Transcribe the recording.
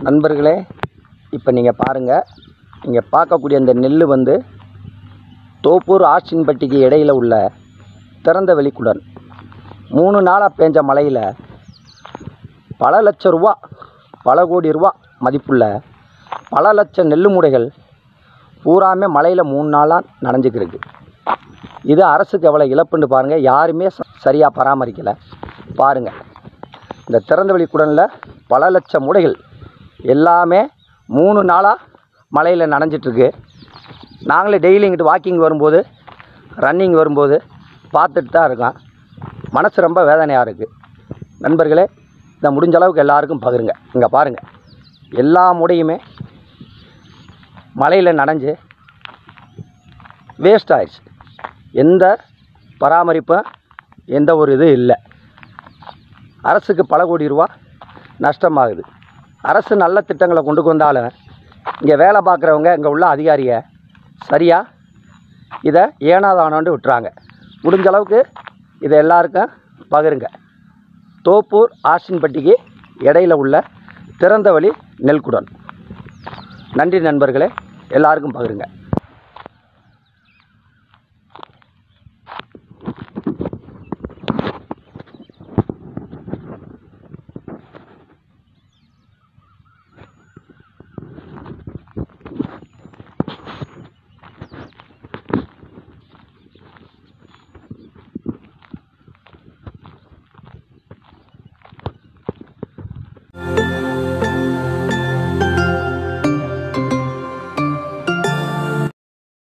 நண்பர்களே இப்போ நீங்கள் பாருங்கள் இங்கே பார்க்கக்கூடிய இந்த நெல் வந்து தோப்பூர் ஆச்சின்பட்டிக்கு இடையில் உள்ள திறந்த வெளிக்குடன் மூணு நாளாக பேஞ்ச மழையில் பல லட்ச ரூபா பல கோடி ரூபா மதிப்புள்ள பல லட்சம் நெல் மூடைகள் பூராமே மழையில் மூணு நாளாக நனைஞ்சிக்கிருக்கு இது அரசுக்கு எவ்வளோ இழப்புன்னு பாருங்கள் யாருமே சரியாக பராமரிக்கலை பாருங்கள் இந்த திறந்தவெளி குடனில் பல லட்சம் மூடைகள் எல்லாமே மூணு நாளாக மழையில் நனைஞ்சிட்ருக்கு நாங்களே டெய்லி இங்கிட்டு வாக்கிங் வரும்போது ரன்னிங் வரும்போது பார்த்துட்டு தான் இருக்கோம் மனசு ரொம்ப வேதனையாக இருக்குது நண்பர்களே இதை முடிஞ்ச அளவுக்கு எல்லாருக்கும் பகிருங்க இங்கே பாருங்கள் எல்லா முடையுமே மழையில் நனைஞ்சு வேஸ்ட் ஆயிடுச்சு எந்த பராமரிப்பும் எந்த ஒரு இது இல்லை அரசுக்கு பல கோடி ரூபா நஷ்டமாகுது அரசு நல்ல திட்டங்களை கொண்டு வந்தாலும் இங்கே வேலை பார்க்குறவங்க இங்கே உள்ள அதிகாரியை சரியாக இதை ஏனாதானோண்டு விட்டுறாங்க முடிஞ்ச அளவுக்கு இதை எல்லாருக்கும் பகிருங்க தோப்பூர் ஆசின்பட்டிக்கு இடையில் உள்ள திறந்த வழி நெல்குடன் நன்றி நண்பர்களே எல்லாருக்கும் பகிருங்க